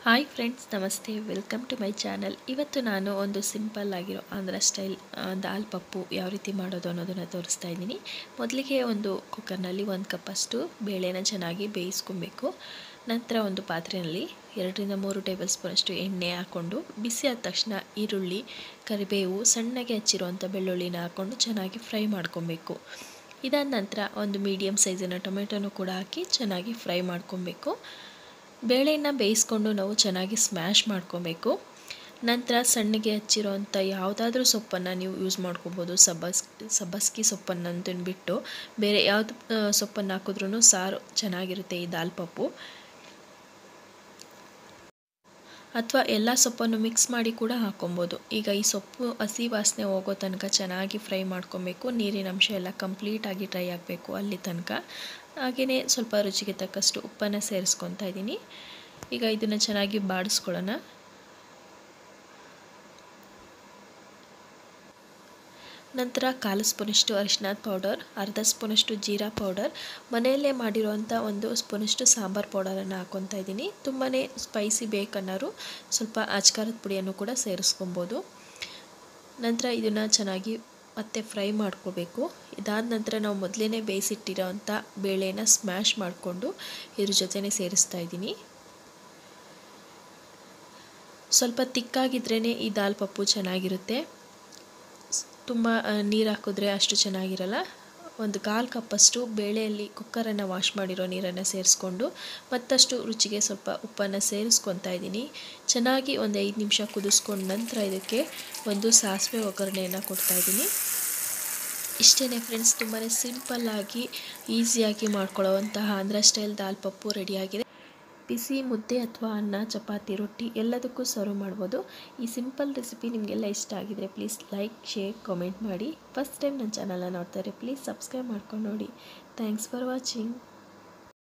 hi friends ನಮಸ್ತೆ welcome to my channel ಇವತ್ತು ನಾನು ಒಂದು ಸಿಂಪಲ್ ಆಗಿರೋ ಆಂಧ್ರ ಸ್ಟೈಲ್ ಆ, ದಾಲ್ ಪಪ್ಪು ಯಾವ ರೀತಿ ಮಾಡೋದು ಅನ್ನೋದನ್ನು ತೋರಿಸ್ತಾ ಇದ್ದೀನಿ ಮೊದಲಿಗೆ ಒಂದು ಕುಕ್ಕರ್ನಲ್ಲಿ ಒಂದು ಕಪ್ಪಷ್ಟು ಬೇಳೆನ ಚೆನ್ನಾಗಿ ಬೇಯಿಸ್ಕೊಬೇಕು ನಂತರ ಒಂದು ಪಾತ್ರೆಯಲ್ಲಿ ಎರಡರಿಂದ ಮೂರು ಟೇಬಲ್ ಸ್ಪೂನಷ್ಟು ಎಣ್ಣೆ ಹಾಕ್ಕೊಂಡು ಬಿಸಿ ಆದ ತಕ್ಷಣ ಈರುಳ್ಳಿ ಕರಿಬೇವು ಸಣ್ಣಗೆ ಹಚ್ಚಿರುವಂಥ ಬೆಳ್ಳುಳ್ಳಿನ ಹಾಕ್ಕೊಂಡು ಚೆನ್ನಾಗಿ ಫ್ರೈ ಮಾಡ್ಕೊಬೇಕು ಇದಾದ ನಂತರ ಒಂದು ಮೀಡಿಯಮ್ ಸೈಜಿನ ಟೊಮೆಟೊನು ಕೂಡ ಹಾಕಿ ಚೆನ್ನಾಗಿ ಫ್ರೈ ಮಾಡ್ಕೊಬೇಕು ಬೇಳೆನ ಬೇಯಿಸ್ಕೊಂಡು ನಾವು ಚೆನ್ನಾಗಿ ಸ್ಮ್ಯಾಶ್ ಮಾಡ್ಕೊಬೇಕು ನಂತರ ಸಣ್ಣಗೆ ಹಚ್ಚಿರೋಂಥ ಯಾವುದಾದ್ರೂ ಸೊಪ್ಪನ್ನು ನೀವು ಯೂಸ್ ಮಾಡ್ಕೊಬೋದು ಸಬ್ಬಸ್ ಸಬ್ಬಸ್ಗಿ ಸೊಪ್ಪನ್ನು ಅಂತಂದು ಬಿಟ್ಟು ಬೇರೆ ಯಾವುದು ಸೊಪ್ಪನ್ನು ಹಾಕಿದ್ರೂ ಸಾರು ಚೆನ್ನಾಗಿರುತ್ತೆ ಈ ದಾಲ್ ಪಪ್ಪು ಅಥವಾ ಎಲ್ಲ ಸೊಪ್ಪನ್ನು ಮಿಕ್ಸ್ ಮಾಡಿ ಕೂಡ ಹಾಕೊಬೋದು ಈಗ ಈ ಸೊಪ್ಪು ಹಸಿ ವಾಸನೆ ಹೋಗೋ ತನಕ ಚೆನ್ನಾಗಿ ಫ್ರೈ ಮಾಡ್ಕೊಬೇಕು ನೀರಿನ ಅಂಶ ಎಲ್ಲ ಕಂಪ್ಲೀಟಾಗಿ ಡ್ರೈ ಆಗಬೇಕು ಅಲ್ಲಿ ತನಕ ಹಾಗೆಯೇ ಸ್ವಲ್ಪ ರುಚಿಗೆ ತಕ್ಕಷ್ಟು ಉಪ್ಪನ್ನು ಸೇರಿಸ್ಕೊತಾ ಇದ್ದೀನಿ ಈಗ ಇದನ್ನು ಚೆನ್ನಾಗಿ ಬಾಡಿಸ್ಕೊಳ್ಳೋಣ ನಂತರ ಕಾಲು ಸ್ಪೂನಷ್ಟು ಅರಿಶಿನದ ಪೌಡರ್ ಅರ್ಧ ಸ್ಪೂನಷ್ಟು ಜೀರಾ ಪೌಡರ್ ಮನೆಯಲ್ಲೇ ಮಾಡಿರುವಂಥ ಒಂದು ಸ್ಪೂನಷ್ಟು ಸಾಂಬಾರು ಪೌಡರನ್ನು ಹಾಕ್ಕೊತಾ ಇದ್ದೀನಿ ತುಂಬಾ ಸ್ಪೈಸಿ ಬೇಕನ್ನೋರು ಸ್ವಲ್ಪ ಅಚ್ಕಾರದ ಪುಡಿಯನ್ನು ಕೂಡ ಸೇರಿಸ್ಕೊಬೋದು ನಂತರ ಇದನ್ನು ಚೆನ್ನಾಗಿ ಮತ್ತೆ ಫ್ರೈ ಮಾಡ್ಕೋಬೇಕು ಇದಾದ ನಂತರ ನಾವು ಮೊದಲೇ ಬೇಯಿಸಿಟ್ಟಿರೋ ಅಂಥ ಬೇಳೆನ ಸ್ಮ್ಯಾಶ್ ಮಾಡಿಕೊಂಡು ಇದ್ರ ಜೊತೆನೇ ಸೇರಿಸ್ತಾ ಇದ್ದೀನಿ ಸ್ವಲ್ಪ ತಿಕ್ಕಾಗಿದ್ರೇ ಈ ದಾಲ್ ಪಪ್ಪು ಚೆನ್ನಾಗಿರುತ್ತೆ ತುಂಬ ನೀರು ಹಾಕಿದ್ರೆ ಅಷ್ಟು ಚೆನ್ನಾಗಿರಲ್ಲ ಒಂದು ಕಾಲು ಕಪ್ಪಷ್ಟು ಬೇಳೆಯಲ್ಲಿ ಕುಕ್ಕರನ್ನು ವಾಶ್ ಮಾಡಿರೋ ನೀರನ್ನು ಸೇರಿಸ್ಕೊಂಡು ಮತ್ತಷ್ಟು ರುಚಿಗೆ ಸ್ವಲ್ಪ ಉಪ್ಪನ್ನು ಸೇರಿಸ್ಕೊತಾ ಇದ್ದೀನಿ ಚೆನ್ನಾಗಿ ಒಂದು ಐದು ನಿಮಿಷ ಕುದಿಸ್ಕೊಂಡ ನಂತರ ಇದಕ್ಕೆ ಒಂದು ಸಾಸಿವೆ ಒಗ್ಗರಣೆಯನ್ನು ಕೊಡ್ತಾ ಇದ್ದೀನಿ ಇಷ್ಟೇ ಫ್ರೆಂಡ್ಸ್ ತುಂಬಾ ಸಿಂಪಲ್ಲಾಗಿ ಈಸಿಯಾಗಿ ಮಾಡ್ಕೊಳ್ಳೋವಂತಹ ಆಂಧ್ರ ಸ್ಟೈಲ್ ದಾಲ್ ಪಪ್ಪು ರೆಡಿಯಾಗಿದೆ ಬಿಸಿ ಮುದ್ದೆ ಅಥವಾ ಅನ್ನ ಚಪಾತಿ ರೊಟ್ಟಿ ಎಲ್ಲದಕ್ಕೂ ಸರ್ವ್ ಮಾಡ್ಬೋದು ಈ ಸಿಂಪಲ್ ರೆಸಿಪಿ ನಿಮಗೆಲ್ಲ ಇಷ್ಟ ಆಗಿದರೆ ಪ್ಲೀಸ್ ಲೈಕ್ ಶೇರ್ ಕಾಮೆಂಟ್ ಮಾಡಿ ಫಸ್ಟ್ ಟೈಮ್ ನನ್ನ ಚಾನಲ್ನ ನೋಡ್ತಾರೆ ಪ್ಲೀಸ್ ಸಬ್ಸ್ಕ್ರೈಬ್ ಮಾಡ್ಕೊಂಡು ನೋಡಿ ಥ್ಯಾಂಕ್ಸ್ ಫಾರ್ ವಾಚಿಂಗ್